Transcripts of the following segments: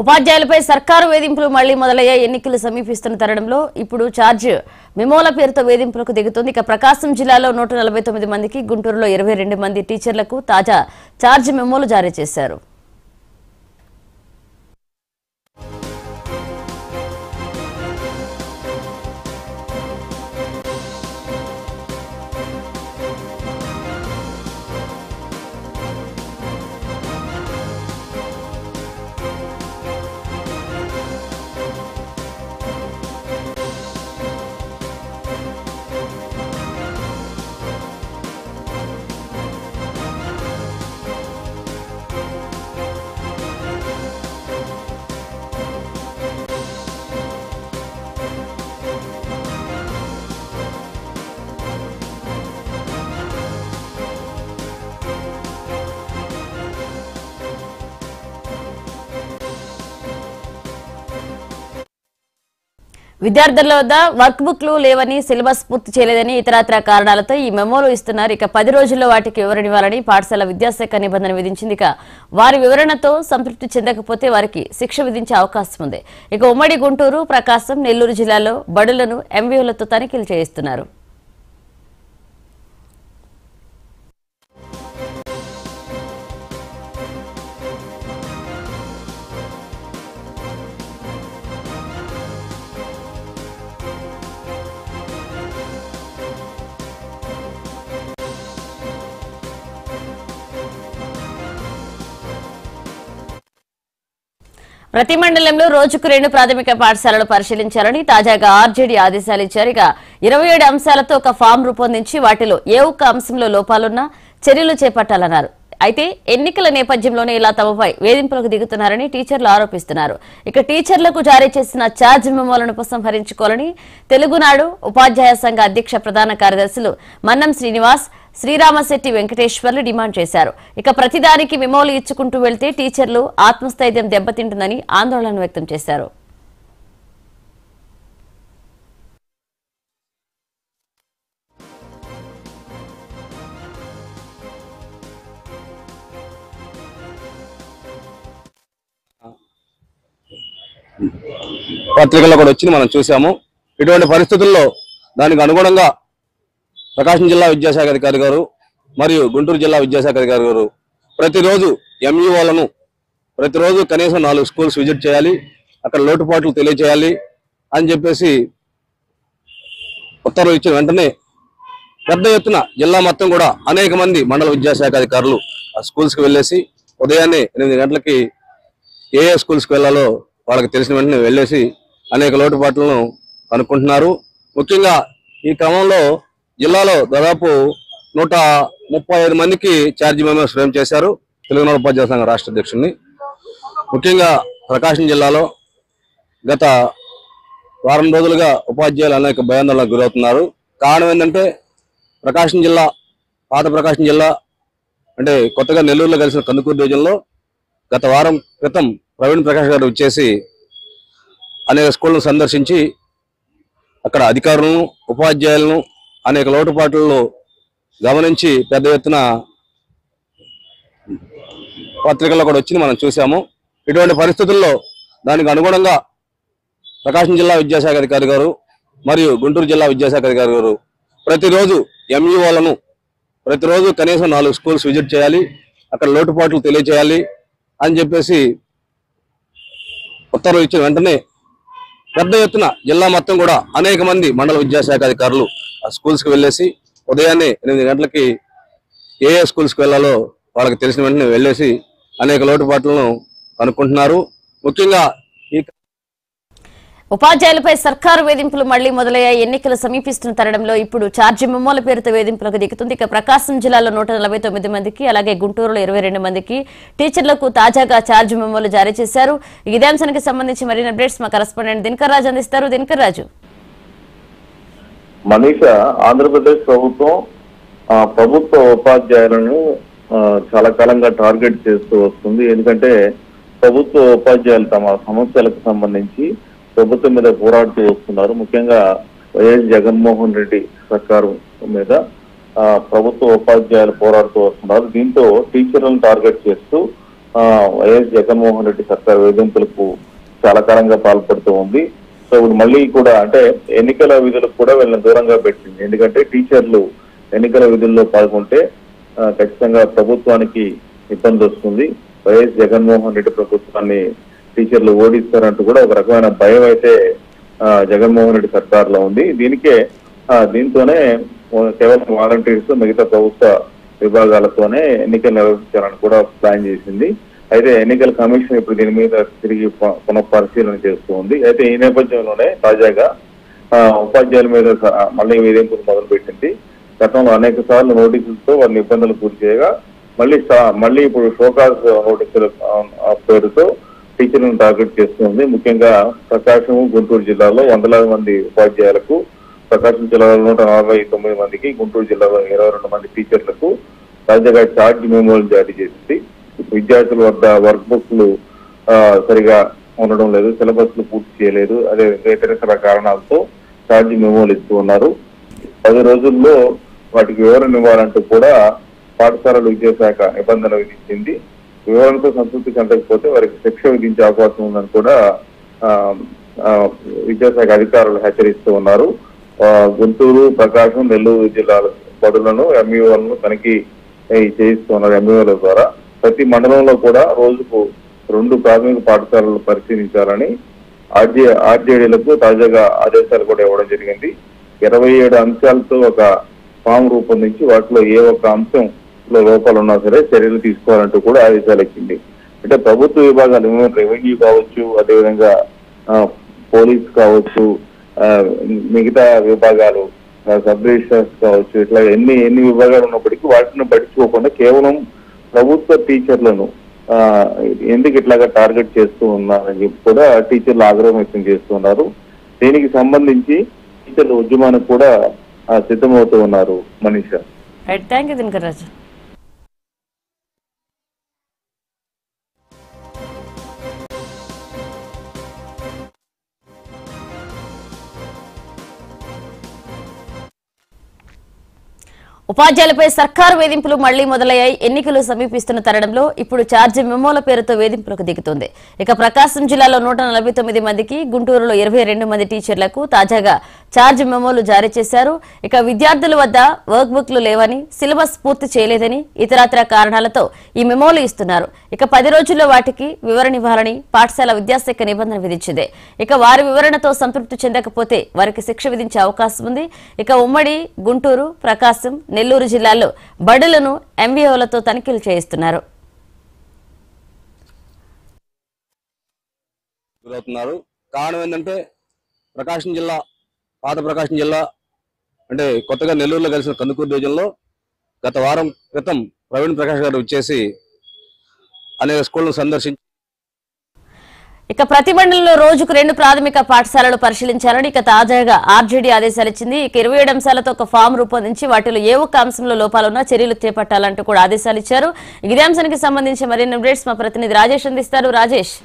ఉపాధ్యాయులపై సర్కారు వేధింపులు మళ్లీ మొదలయ్యాయి ఎన్నికలు సమీపిస్తున్న తరుణంలో ఇప్పుడు ఛార్జ్ మెమోల పేరుతో వేధింపులకు దిగుతుంది ఇక ప్రకాశం జిల్లాలో నూట నలభై తొమ్మిది మందికి గుంటూరులో ఇరవై రెండు మంది టీచర్లకు తాజా ఛార్జ్ మెమోలు జారీ చేశారు విద్యార్థుల వద్ద వర్క్ బుక్లు లేవని సిలబస్ పూర్తి చేయలేదని ఇతరత్ర కారణాలతో ఈ మెమోలు ఇస్తున్నారు ఇక పది రోజుల్లో వాటికి వివరణ ఇవ్వాలని పాఠశాల విద్యాశాఖ నిబంధన విధించింది ఇక వారి వివరణతో సంతృప్తి చెందకపోతే వారికి శిక్ష విధించే అవకాశం ఉంది ఇక ఉమ్మడి గుంటూరు ప్రకాశం నెల్లూరు జిల్లాలో బడులను ఎంవీఓలతో తనిఖీలు చేయిస్తున్నారు ప్రతి మండలంలో రోజుకు రెండు ప్రాథమిక పాఠశాలలు పరిశీలించాలని తాజాగా ఆర్జేడీ ఆదేశాలు ఇచ్చారు ఇక ఇరవై ఏడు అంశాలతో ఒక ఫామ్ రూపొందించి వాటిలో ఏ ఒక్క అంశంలో లోపాలున్నా చర్యలు చేపట్టాలన్నారు అయితే ఎన్నికల నేపథ్యంలోనే ఇలా తమపై వేధింపులకు దిగుతున్నారని టీచర్లు ఆరోపిస్తున్నారు ఇక టీచర్లకు జారీ చేసిన ఛార్జ్ మెమోలను ఉపసంహరించుకోవాలని తెలుగునాడు ఉపాధ్యాయ సంఘ అధ్యక్ష ప్రధాన కార్యదర్శులు మన్నం శ్రీనివాస్ శ్రీరామశెట్టి వెంకటేశ్వర్లు డిమాండ్ చేశారు ఇక ప్రతిదానికి మెమోలు ఇచ్చుకుంటూ వెళ్తే టీచర్లు ఆత్మస్థైర్యం దెబ్బతింటుందని ఆందోళన వ్యక్తం చేశారు పత్రికల్లో కూడా వచ్చింది మనం చూసాము ఇటువంటి పరిస్థితుల్లో దానికి అనుగుణంగా ప్రకాశం జిల్లా విద్యాశాఖ అధికారి గారు మరియు గుంటూరు జిల్లా విద్యాశాఖ అధికారి గారు ప్రతిరోజు ఎంఈఓలను ప్రతిరోజు కనీసం నాలుగు స్కూల్స్ విజిట్ చేయాలి అక్కడ లోటుపాట్లు తెలియజేయాలి అని చెప్పేసి ఉత్తర్వులు ఇచ్చిన వెంటనే పెద్ద ఎత్తున జిల్లా మొత్తం కూడా అనేక మంది మండల విద్యాశాఖ అధికారులు ఆ స్కూల్స్కి వెళ్ళేసి ఉదయాన్నే ఎనిమిది గంటలకి ఏ ఏ స్కూల్స్కి వెళ్ళాలో వాళ్ళకి తెలిసిన వెంటనే వెళ్ళేసి అనేక లోటుపాట్లను కనుక్కుంటున్నారు ముఖ్యంగా ఈ క్రమంలో జిల్లాలో దాదాపు నూట ముప్పై ఐదు మందికి ఛార్జ్ మెమోస్ ఫ్రేమ్ చేశారు తెలుగునాడు ఉపాధ్యాయ సంఘ రాష్ట్ర అధ్యక్షుడిని ముఖ్యంగా ప్రకాశం జిల్లాలో గత వారం రోజులుగా ఉపాధ్యాయులు అనేక భయాందోళనకు గురవుతున్నారు కారణం ఏంటంటే ప్రకాశం జిల్లా పాత ప్రకాశం జిల్లా అంటే కొత్తగా నెల్లూరులో కలిసిన కందుకూరు డివిజన్లో గత వారం క్రితం ప్రవీణ్ ప్రకాష్ గారు వచ్చేసి అనేక స్కూళ్ళను సందర్శించి అక్కడ అధికారులను ఉపాధ్యాయులను అనేక లోటుపాట్లను గమనించి పెద్ద ఎత్తున పత్రికల్లో కూడా వచ్చింది మనం చూసాము ఇటువంటి పరిస్థితుల్లో దానికి అనుగుణంగా ప్రకాశం జిల్లా విద్యాశాఖ అధికారి గారు మరియు గుంటూరు జిల్లా విద్యాశాఖ అధికారి గారు ప్రతిరోజు ఎంఈఓలను ప్రతిరోజు కనీసం నాలుగు స్కూల్స్ విజిట్ చేయాలి అక్కడ లోటుపాట్లు తెలియజేయాలి అని చెప్పేసి ఉత్తర్వులు ఇచ్చిన వెంటనే పెద్ద ఎత్తున జిల్లా మొత్తం కూడా అనేక మంది మండల విద్యాశాఖ అధికారులు ఆ స్కూల్స్కి వెళ్ళేసి ఉదయాన్నే ఎనిమిది గంటలకి ఏ ఏ స్కూల్స్కి వెళ్ళాలో వాళ్ళకి తెలిసిన వెంటనే వెళ్ళేసి అనేక లోటుపాట్లను కనుక్కుంటున్నారు ముఖ్యంగా ఈ ఉపాధ్యాయులపై సర్కారు వేధింపులు మళ్లీ మొదలయ్యాయి ఎన్నికలు సమీపిస్తున్న తరుణంలో ఇప్పుడు ఛార్జీ మెమోల పేరుతో వేధింపులకు దిగుతుంది ఇక ప్రకాశం జిల్లాలో నూట నలభై తొమ్మిది మందికి అలాగే గుంటూరులో ఇరవై రెండు మందికి టీచర్లకు తాజాగా ఛార్జ్ మెమోలు జారీ చేశారు ఇదే అంశానికి సంబంధించి మరిన్ని అప్డేట్స్ మా కరెస్పాండెంట్ దినకర్ రాజు అందిస్తారు దినకర్ రాజు మనీష ఆంధ్రప్రదేశ్ ప్రభుత్వం ఆ, ప్రభుత్వ ఉపాధ్యాయులను ఆ, చాలా కాలంగా టార్గెట్ చేస్తూ వస్తుంది ఎందుకంటే ప్రభుత్వ ఉపాధ్యాయులు తమ సమస్యలకు సంబంధించి ప్రభుత్వం మీద పోరాడుతూ వస్తున్నారు ముఖ్యంగా వైఎస్ జగన్మోహన్ రెడ్డి సర్కారు మీద ఆ, ప్రభుత్వ ఉపాధ్యాయులు పోరాడుతూ వస్తున్నారు దీంతో టీచర్లను టార్గెట్ చేస్తూ ఆ, వైఎస్ జగన్మోహన్ రెడ్డి సర్కార్ వేధింపులకు చాలా కాలంగా పాల్పడుతూ ఉంది సో ఇప్పుడు మళ్ళీ కూడా అంటే ఎన్నికల విధులకు కూడా వీళ్ళని దూరంగా పెట్టింది ఎందుకంటే టీచర్లు ఎన్నికల విధుల్లో పాల్గొంటే ఆ, ఖచ్చితంగా ప్రభుత్వానికి ఇబ్బంది వస్తుంది వైఎస్ జగన్మోహన్ రెడ్డి ప్రభుత్వాన్ని టీచర్లు ఓడిస్తారంటూ కూడా ఒక రకమైన భయం అయితే ఆ, జగన్మోహన్ రెడ్డి సర్కార్లో ఉంది దీనికే ఆ, దీంతోనే కేవలం వాలంటీర్స్ మిగతా ప్రభుత్వ విభాగాలతోనే ఎన్నికలు నిర్వహించాలని కూడా ప్లాన్ చేసింది అయితే ఎన్నికల కమిషన్ ఇప్పుడు దీని మీద తిరిగి పు- పునఃపరిశీలన చేస్తూ ఉంది అయితే ఈ నేపథ్యంలోనే తాజాగా ఆ, ఉపాధ్యాయుల మీద స- మళ్ళీ వేధింపులు మొదలు పెట్టింది గతంలో అనేక సార్లు నోటీసులతో వాళ్ళని ఇబ్బందులు గురి చేయగా మళ్ళీ సా- మళ్ళీ ఇప్పుడు షోకాజ్ నోటీసుల ఆ, ఆ పేరుతో టీచర్లను టార్గెట్ చేస్తుంది ముఖ్యంగా ప్రకాశం గుంటూరు జిల్లాలో వందలాది మంది ఉపాధ్యాయులకు ప్రకాశం జిల్లాలో నూట నలభై తొమ్మిది మందికి గుంటూరు జిల్లాలో ఇరవై రెండు మంది టీచర్లకు తాజాగా ఛార్జ్ మెమోలు జారీ చేసింది విద్యార్థుల వద్ద వర్క్ బుక్లు ఆ, సరిగా ఉండడం లేదు సిలబస్ లు పూర్తి చేయలేదు అదే ఇతర కారణాలతో ఛార్జ్ మెమోలు ఇస్తూ ఉన్నారు పది రోజుల్లో వాటికి వివరణ ఇవ్వాలంటూ కూడా పాఠశాలల విద్యాశాఖ నిబంధన విధించింది వివరణతో సంతృప్తి చెందకపోతే వారికి శిక్ష విధించే అవకాశం ఉందని కూడా ఆ, ఆ, విద్యాశాఖ అధికారులు హెచ్చరిస్తూ ఉన్నారు ఆ, గుంటూరు ప్రకాశం నెల్లూరు జిల్లాల బడులను ఎంఈఓలను తనిఖీ ఏ, చేయిస్తున్నారు ఎంఈఓల ద్వారా ప్రతి మండలంలో కూడా రోజుకు రెండు ప్రాథమిక పాఠశాలలు పరిశీలించాలని ఆర్జే ఆర్జేడీలకు తాజాగా ఆదేశాలు కూడా ఇవ్వడం జరిగింది ఇరవై ఏడు అంశాలతో ఒక ఫామ్ రూపొందించి వాటిలో ఏ ఒక్క అంశంలో లోపాలు ఉన్నా సరే చర్యలు తీసుకోవాలంటూ కూడా ఆదేశాలు ఇచ్చింది అంటే ప్రభుత్వ విభాగాలు రెవెన్యూ కావచ్చు అదేవిధంగా ఆ, పోలీస్ కావచ్చు ఆ, మిగతా విభాగాలు ఆ, సబ్ రిజిస్టర్స్ కావచ్చు ఇట్లా ఎన్ని ఎన్ని విభాగాలు ఉన్నప్పటికీ వాటిని పట్టించుకోకుండా కేవలం ప్రభుత్వ టీచర్లను ఆ, ఎందుకు ఇట్లాగా టార్గెట్ చేస్తూ ఉన్నారని చెప్పి కూడా టీచర్లు ఆగ్రహం వ్యక్తం చేస్తున్నారు దీనికి సంబంధించి టీచర్ల ఉద్యమానికి కూడా ఆ, సిద్ధమవుతూ ఉన్నారు Manisha right thank you Dinakar Raju ఉపాధ్యాయులపై సర్కారు వేధింపులు మళ్లీ మొదలయ్యాయి ఎన్నికలు సమీపిస్తున్న తరుణంలో ఇప్పుడు ఛార్జీ మెమోల పేరుతో వేధింపులకు దిగుతుంది ఇక ప్రకాశం జిల్లాలో నూట నలభై తొమ్మిది మందికి గుంటూరులో ఇరవై రెండు మంది టీచర్లకు తాజాగా ఛార్జ్ మెమోలు జారీ చేశారు ఇక విద్యార్థుల వద్ద వర్క్ బుక్లు లేవని సిలబస్ పూర్తి చేయలేదని ఇతరత్ర కారణాలతో ఈ మెమోలు ఇస్తున్నారు ఇక పది రోజుల్లో వాటికి వివరణ ఇవ్వాలని పాఠశాల విద్యాశాఖ నిబంధన విధించింది ఇక వారి వివరణతో సంతృప్తి చెందకపోతే వారికి శిక్ష విధించే అవకాశం ఉంది ఇక ఉమ్మడి గుంటూరు ప్రకాశం నెల్లూరు జిల్లాల్లో బడులను ఎంవీఓలతో తనిఖీలు చేయిస్తున్నారు గురవుతున్నారు కారణం ఏంటంటే ప్రకాశం జిల్లా పాత ప్రకాశం జిల్లా అంటే కొత్తగా నెల్లూరులో కలిసిన కందుకూరు డివిజన్లో గత వారం క్రితం ప్రవీణ్ ప్రకాష్ గారు వచ్చేసి అనేక స్కూళ్లను సందర్శించి ఇక ప్రతి మండలంలో రోజుకు రెండు ప్రాథమిక పాఠశాలలు పరిశీలించాలని ఇక తాజాగా ఆర్జేడీ ఆదేశాలు ఇచ్చింది ఇక ఇరవై ఏడు అంశాలతో ఒక ఫామ్ రూపొందించి వాటిలో ఏ ఒక్క అంశంలో లోపాలున్నా చర్యలు చేపట్టాలంటూ కూడా ఆదేశాలు ఇచ్చారు ఇదే అంశానికి సంబంధించి మరిన్ని అప్డేట్స్ మా ప్రతినిధి రాజేష్ అందిస్తారు రాజేష్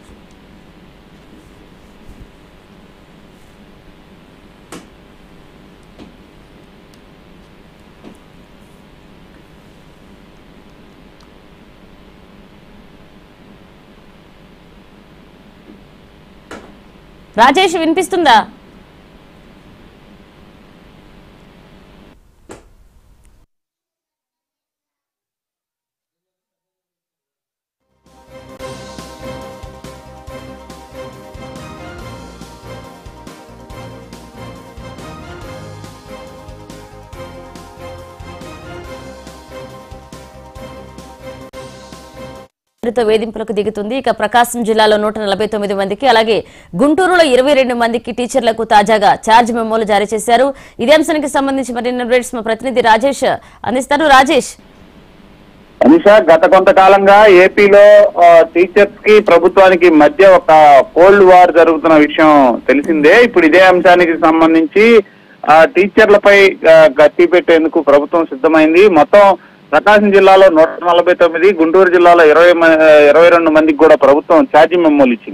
రాజేష్ వినిపిస్తుందా పేరుతో వేధింపులకు దిగుతుంది ఇక ప్రకాశం జిల్లాలో నూట నలభై తొమ్మిది మందికి అలాగే గుంటూరులో ఇరవై రెండు మందికి టీచర్లకు తాజాగా ఛార్జ్ మెమోలు జారీ చేశారు ఇదే అంశానికి సంబంధించి మరిన్ని అప్డేట్స్ మా ప్రతినిధి రాజేష్ అందిస్తారు రాజేష్ అనిష గత కొంతకాలంగా ఏపీలో ఆ, టీచర్స్ కి ప్రభుత్వానికి మధ్య ఒక కోల్డ్ వార్ జరుగుతున్న విషయం తెలిసిందే ఇప్పుడు ఇదే అంశానికి సంబంధించి ఆ, టీచర్లపై ఆ, గట్టి పెట్టేందుకు ప్రభుత్వం సిద్ధమైంది మొత్తం ప్రకాశం జిల్లాలో నూట నలభై తొమ్మిది గుంటూరు జిల్లాలో ఇరవై మ- ఇరవై రెండు మందికి కూడా ప్రభుత్వం ఛార్జీ మెమోలు ఇచ్చింది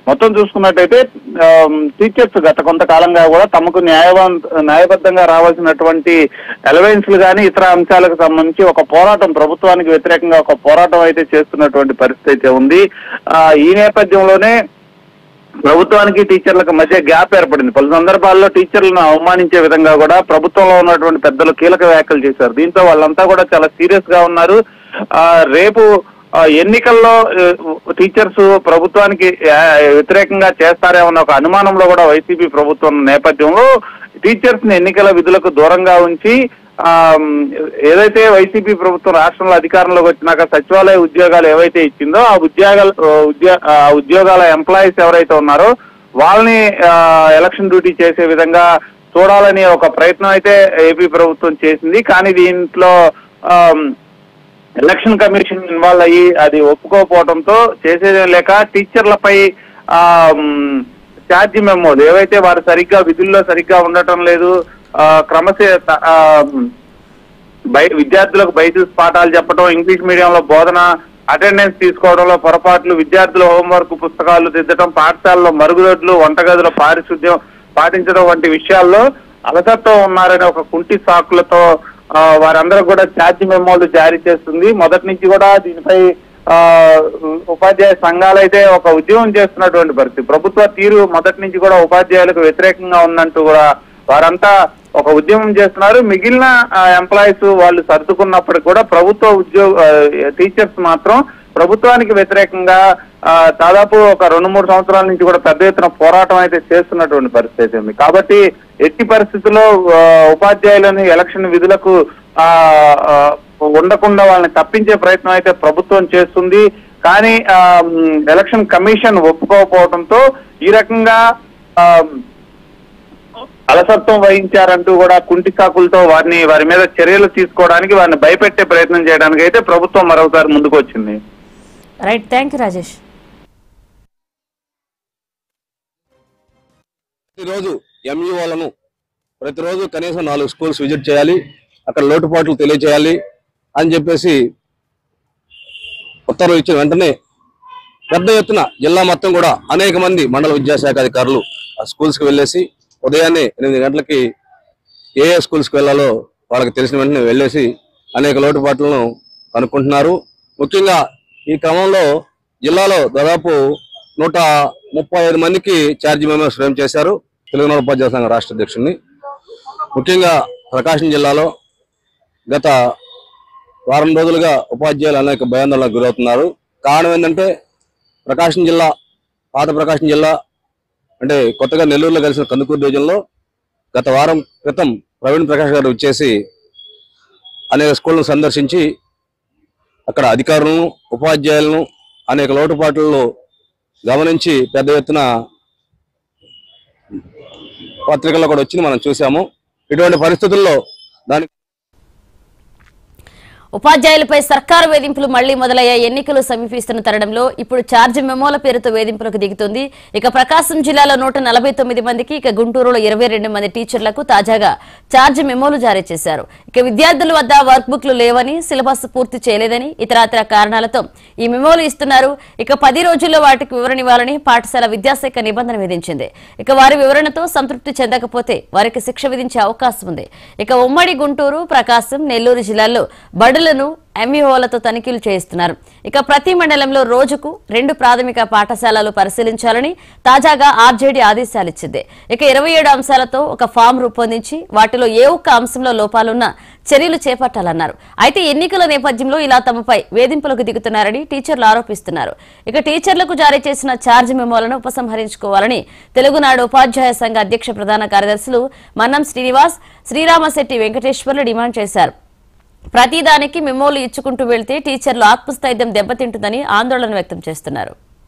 మొత్తం చూసుకున్నట్టయితే టీచర్స్ గత కొంతకాలంగా కూడా తమకు న్యాయవంత న్యాయబద్ధంగా రావాల్సినటువంటి అలవెన్స్లు కానీ ఇతర అంశాలకు సంబంధించి ఒక పోరాటం ప్రభుత్వానికి వ్యతిరేకంగా ఒక పోరాటం అయితే చేస్తున్నటువంటి పరిస్థితి అయితే ఉంది ఆ, ఈ నేపథ్యంలోనే ప్రభుత్వానికి టీచర్లకు మధ్య గ్యాప్ ఏర్పడింది పలు సందర్భాల్లో టీచర్లను అవమానించే విధంగా కూడా ప్రభుత్వంలో ఉన్నటువంటి పెద్దలు కీలక వ్యాఖ్యలు చేశారు దీంతో వాళ్ళంతా కూడా చాలా సీరియస్ గా ఉన్నారు ఆ, రేపు ఆ, ఎన్నికల్లో ఆ, టీచర్స్ ప్రభుత్వానికి ఆ, వ్యతిరేకంగా చేస్తారేమన్న ఒక అనుమానంలో కూడా వైసీపీ ప్రభుత్వం ఉన్న నేపథ్యంలో టీచర్స్ ని ఎన్నికల విధులకు దూరంగా ఉంచి ఆ, ఏదైతే వైసీపీ ప్రభుత్వం రాష్ట్రంలో అధికారంలోకి వచ్చినాక సచివాలయ ఉద్యోగాలు ఏవైతే ఇచ్చిందో ఆ ఉద్యోగాల ఉద్యో ఆ ఉద్యోగాల ఎంప్లాయీస్ ఎవరైతే ఉన్నారో వాళ్ళని ఆ, ఎలక్షన్ డ్యూటీ చేసే విధంగా చూడాలని ఒక ప్రయత్నం అయితే ఏపీ ప్రభుత్వం చేసింది కానీ దీంట్లో ఆమ్, ఎలక్షన్ కమిషన్ ఇన్వాల్వ్ అయ్యి అది ఒప్పుకోకపోవడంతో చేసేదేం లేక టీచర్లపై ఆ మ్, ఛార్జీ మెమోలు ఏవైతే వారు సరిగ్గా విధుల్లో సరిగ్గా ఉండటం లేదు ఆ, క్రమశే త- ఆ, మ్, బై విద్యార్థులకు బైసిస్ పాఠాలు చెప్పడం ఇంగ్లీష్ మీడియంలో బోధన అటెండెన్స్ తీసుకోవడంలో పొరపాట్లు విద్యార్థుల హోంవర్క్ పుస్తకాలు దిద్దడం పాఠశాలలో మరుగుదొడ్లు వంటగదుల పారిశుద్ధ్యం పాటించడం వంటి విషయాల్లో అలసత్వం ఉన్నారనే ఒక కుంటి సాకులతో ఆ, వారందరూ కూడా ఛార్జీ మెమోలు జారీ చేస్తుంది మొదటి నుంచి కూడా దీనిపై ఆ ఉపాధ్యాయ సంఘాలు అయితే ఒక ఉద్యమం చేస్తున్నటువంటి పరిస్థితి ప్రభుత్వ తీరు మొదటి నుంచి కూడా ఉపాధ్యాయులకు వ్యతిరేకంగా ఉందంటూ కూడా వారంతా ఒక ఉద్యమం చేస్తున్నారు మిగిలిన ఎంప్లాయీస్ వాళ్ళు సర్దుకున్నప్పటికి కూడా ప్రభుత్వ ఉద్యోగ టీచర్స్ మాత్రం ప్రభుత్వానికి వ్యతిరేకంగా ఆ, దాదాపు ఒక రెండు మూడు సంవత్సరాల నుంచి కూడా పెద్ద ఎత్తున పోరాటం అయితే చేస్తున్నటువంటి పరిస్థితి అయితే ఉంది కాబట్టి ఎట్టి పరిస్థితుల్లో ఆ, ఉపాధ్యాయులని ఎలక్షన్ విధులకు ఆ ఆ, ఉండకుండా వాళ్ళని తప్పించే ప్రయత్నం అయితే ప్రభుత్వం చేస్తుంది కానీ ఆ, మ్, ఎలక్షన్ కమిషన్ ఒప్పుకోకపోవడంతో ఈ రకంగా ఆ, అలసత్వం వహించారంటూ కూడా కుంటి సాకులతో వారిని వారి మీద చర్యలు తీసుకోవడానికి వారిని భయపెట్టే ప్రయత్నం చేయడానికి అయితే ప్రభుత్వం మరొకసారి ముందుకు వచ్చింది రైట్ థ్యాంక్ యూ రాజేష్ ప్రతిరోజు ఎంఈఓలను ప్రతిరోజు కనీసం నాలుగు స్కూల్స్ విజిట్ చేయాలి అక్కడ లోటుపాట్లు తెలియచేయాలి అని చెప్పేసి ఉత్తర్వులు ఇచ్చిన వెంటనే పెద్ద ఎత్తున జిల్లా మొత్తం కూడా అనేక మంది మండల విద్యాశాఖ అధికారులు ఆ స్కూల్స్ కి వెళ్ళేసి ఉదయాన్నే ఎనిమిది గంటలకి ఏ ఏ స్కూల్స్ కి వెళ్ళాలో వాళ్ళకి తెలిసిన వెంటనే వెళ్ళేసి అనేక లోటుపాట్లను కనుక్కుంటున్నారు ముఖ్యంగా ఈ క్రమంలో జిల్లాలో దాదాపు నూట ముప్పై ఐదు మందికి ఛార్జీ మెమోస్ ఫ్రేమ్ చేశారు తెలంగాణ ఉపాధ్యాయ సంఘ రాష్ట్ర అధ్యక్షుడిని ముఖ్యంగా ప్రకాశం జిల్లాలో గత వారం రోజులుగా ఉపాధ్యాయులు అనేక భయాందోళనకు గురవుతున్నారు కారణం ఏంటంటే ప్రకాశం జిల్లా పాత ప్రకాశం జిల్లా అంటే కొత్తగా నెల్లూరులో కలిసిన కందుకూరు డివిజన్లో గత వారం క్రితం ప్రవీణ్ ప్రకాష్ గారు వచ్చేసి అనేక స్కూళ్ళను సందర్శించి అక్కడ అధికారులను ఉపాధ్యాయులను అనేక లోటుపాట్లను గమనించి పెద్ద ఎత్తున పత్రికల్లో కూడా వచ్చింది మనం చూసాము ఇటువంటి పరిస్థితుల్లో దానికి ఉపాధ్యాయులపై సర్కారు వేధింపులు మళ్లీ మొదలయ్యే ఎన్నికలు సమీపిస్తున్న తరుణంలో ఇప్పుడు ఛార్జ్ మెమోల పేరుతో వేధింపులకు దిగుతుంది ఇక ప్రకాశం జిల్లాలో నూట నలభై తొమ్మిది మందికి ఇక గుంటూరులో ఇరవై రెండు మంది టీచర్లకు తాజాగా ఛార్జ్ మెమోలు జారీ చేశారు ఇక విద్యార్థుల వద్ద వర్క్ బుక్లు లేవని సిలబస్ పూర్తి చేయలేదని ఇతరాతర కారణాలతో ఈ మెమోలు ఇస్తున్నారు ఇక పది రోజుల్లో వాటికి వివరణ ఇవ్వాలని పాఠశాల విద్యాశాఖ నిబంధన విధించింది ఇక వారి వివరణతో సంతృప్తి చెందకపోతే వారికి శిక్ష విధించే అవకాశం ఉంది ఇక ఉమ్మడి గుంటూరు ప్రకాశం నెల్లూరు జిల్లాల్లో బడులను ఎంఈఓలతో తనిఖీలు చేయిస్తున్నారు ఇక ప్రతి మండలంలో రోజుకు రెండు ప్రాథమిక పాఠశాలలు పరిశీలించాలని తాజాగా ఆర్జేడీ ఆదేశాలిచ్చింది ఇక ఇరవై ఏడు అంశాలతో ఒక ఫామ్ రూపొందించి వాటిలో ఏ ఒక్క అంశంలో లోపాలున్నా చర్యలు చేపట్టాలన్నారు అయితే ఎన్నికల నేపథ్యంలో ఇలా తమపై వేధింపులకు దిగుతున్నారని టీచర్లు ఆరోపిస్తున్నారు ఇక టీచర్లకు జారీ చేసిన ఛార్జ్ మెమోలను ఉపసంహరించుకోవాలని తెలుగునాడు ఉపాధ్యాయ సంఘ అధ్యక్ష ప్రధాన కార్యదర్శులు మన్నం శ్రీనివాస్ శ్రీరామశెట్టి వెంకటేశ్వర్లు డిమాండ్ చేశారు ప్రతిదానికి మెమోలు ఇచ్చుకుంటూ వెళ్తే టీచర్లు ఆత్మస్థైర్యం దెబ్బతింటుందని ఆందోళన వ్యక్తం చేస్తున్నారు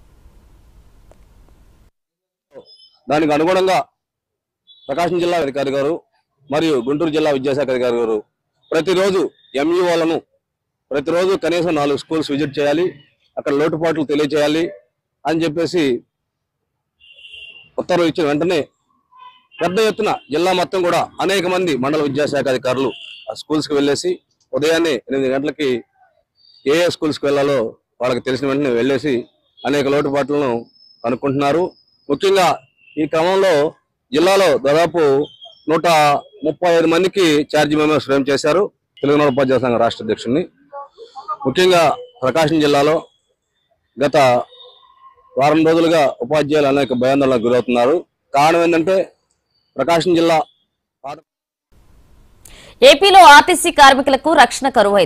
దానికి అనుగుణంగా ప్రకాశం జిల్లా అధికారి గారు మరియు గుంటూరు జిల్లా విద్యాశాఖ అధికారి గారు ప్రతిరోజు ఎంఈఓలను ప్రతిరోజు కనీసం నాలుగు స్కూల్స్ విజిట్ చేయాలి అక్కడ లోటుపాట్లు తెలియచేయాలి అని చెప్పేసి ఉత్తర్వులు ఇచ్చిన వెంటనే పెద్ద ఎత్తున జిల్లా మొత్తం కూడా అనేక మంది మండల విద్యాశాఖ అధికారులు ఆ స్కూల్స్కి వెళ్ళేసి ఉదయాన్నే ఎనిమిది గంటలకి ఏ ఏ స్కూల్స్కి వెళ్ళాలో వాళ్ళకి తెలిసిన వెంటనే వెళ్ళేసి అనేక లోటుపాట్లను అనుకుంటున్నారు ముఖ్యంగా ఈ క్రమంలో జిల్లాలో దాదాపు నూట ముప్పై ఐదు మందికి ఛార్జీ మెమోస్ ఫ్రేమ్ చేశారు తెలుగునాడు ఉపాధ్యాయ సంఘ రాష్ట్ర అధ్యక్షుడిని ముఖ్యంగా ప్రకాశం జిల్లాలో గత వారం రోజులుగా ఉపాధ్యాయులు అనేక భయాందోళనకు గురవుతున్నారు కారణం ఏంటంటే ప్రకాశం జిల్లా ఏపీలో ఆర్టీసీ కార్మికులకు రక్షణ కరువైంది